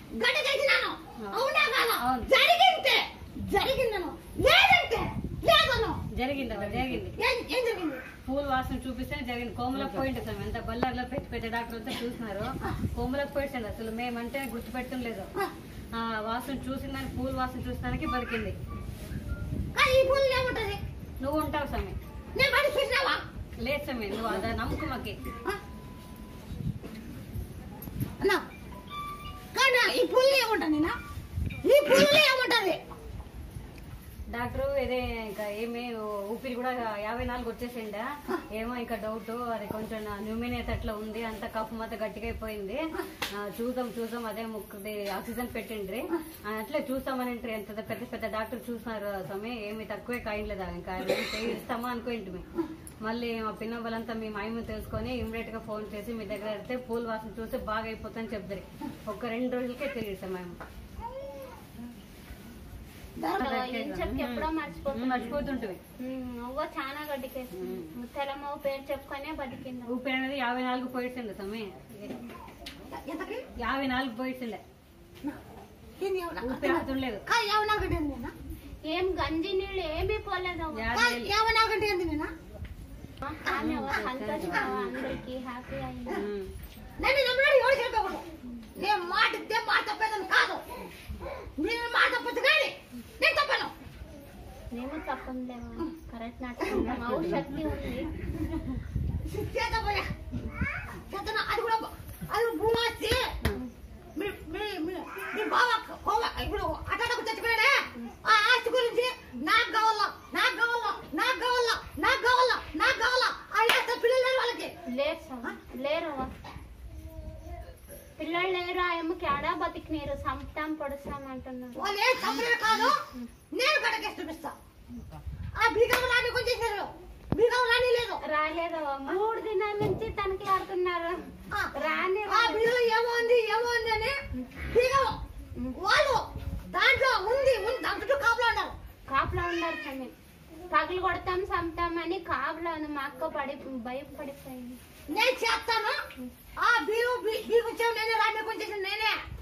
గడ్డ చేసినాను అవునా కాదా అవును. జరిగింటే జరిగిందను లేదంటే లేదను జరిగిందమ్మా జరిగింది ఏం ఏం జరిగింది పూలు వాసన చూపిస్తే జరిగింది కోమలకు పోయింది అసలు ఎంత బల్లార్లో పెద్ద పెద్ద డాక్టర్ వస్తే చూసినారు కోమలకు పోయింది అసలు మేమంటే గుర్తుపెట్టడం లేదు ఆ వాసన చూసిందని పూలు వాసన చూసినానికి బతికింది కానీ ఈ పూలు ఏముంటది నువ్వు ఉంటావు సమయం నేను బయట చూసినావా లేదు సమయం నువ్వు అదే నమ్మకం మాకి ఆ? అన్నా కానీ ఈ పూలు ఏముంటది నా ఈ పూలు ఏముంటది డాక్టర్ ఇదే ఇంకా ఏమి ఊపిరి కూడా యాభై నాలుగు వచ్చేసిండా ఏమో ఇంకా డౌట్ అది కొంచెం న్యూమినేట్ అట్లా ఉంది అంత కఫ్ మాత్రం గట్టిగా అయిపోయింది ఆ, చూద్దాం చూద్దాం అదే ముక్కుది ఆక్సిజన్ పెట్టిండ్రి ఆ, అట్లే చూస్తామని ఎంత పెద్ద పెద్ద డాక్టర్ చూసినారు స్వామి ఏమి తక్కువే కాయలేదా ఇంకా ఇస్తామా అనుకోండి మళ్ళీ మా పిన్న వాళ్ళంతా మీ మాయము తెలుసుకొని ఇమ్మీడియట్ గా ఫోన్ చేసి మీ దగ్గర వెళ్తే పూల వాసన చూస్తే బాగా అయిపోతుందని చెప్తారు ఒక రెండు రోజులకే తిరిగిస్తాం మేము చెప్పి ఎప్పుడో మర్చిపోతుంది మర్చిపోతుంటుంది నువ్వు చాలా గడ్డికేసి ముత్తలమ్మ పేరు చెప్పుకొనే బతికింది ఊపిరి అనేది యాభై నాలుగు పోయిట్సిండే సమయ ఎంతకి యాభై నాలుగు పోయిట్సిండే ఏంది ఏమన్నా? ఊపిరి ఆడుతుండలేదు కాదు ఏమన్నా గడ్డి ఏంది నేనా ఏం గంజి నీళ్ళు ఏమీ పోలేదు అవ్వ. యాభై కాదు ఏమన్నా గడ్డి ఏంది నేనా కానీ అవ్వ సంతోషం అవ్వ, అందరికీ హ్యాపీ అయింది ఉమ్. నేను నమ్మినాడు ఎవరు చెప్పకూడదు నేను మాట ఇస్తే మాట తప్పేదని కాదు నేను మాట తప్పదు కానీ నేను తప్పను నేను తప్పలేవా కరెక్ట్ నాటుకుంటాం అవు శక్తి ఉంది చేత పోయా చేతన అది కూడా అది భూమాసి మీ మీ మీ- మీ బావ కోవ ఇప్పుడు అటాటకు చచ్చిపోయాడే ఆ ఆస్తి గురించి నాకు కావాలా నాకు కావాలా నాకు కావాలా నాకు కావాలా నాకు కావాలా ఆ ఆస్తి పిల్లలు లేరు వాళ్ళకి లేరు సార్ లేరు అవ్వ. పిల్లలు లేరు ఆ అమ్మకి ఆడా బతికినారు సంపుతాం పొడుస్తాం అంటున్నారు వాళ్ళు ఏం తప్పలేదు కాదు నేను కడకేసి చూపిస్తా ఆ బీగం రాని కొంచెం చేశారు బీగం రాని లేదు రాలేదవ్వ మూడు దినాల నుంచి తనకలాడుతున్నారు ఆ, రాని ఆ బీగం ఏమో ఉంది ఏమో ఉంది అని బీగం వాళ్ళు దాంట్లో ఉంది ఉంది దాని చుట్టూ కాపులా ఉన్నారు కాపులో ఉన్నారు సమయం పగలు కొడతాం సంపుతామని కాపులో ఉంది మా అక్క పడి భయం పడిపోయింది నేను చేస్తాను ఆ బీగు బీగు వచ్చావు నేనే రాని కొంచెం నేనే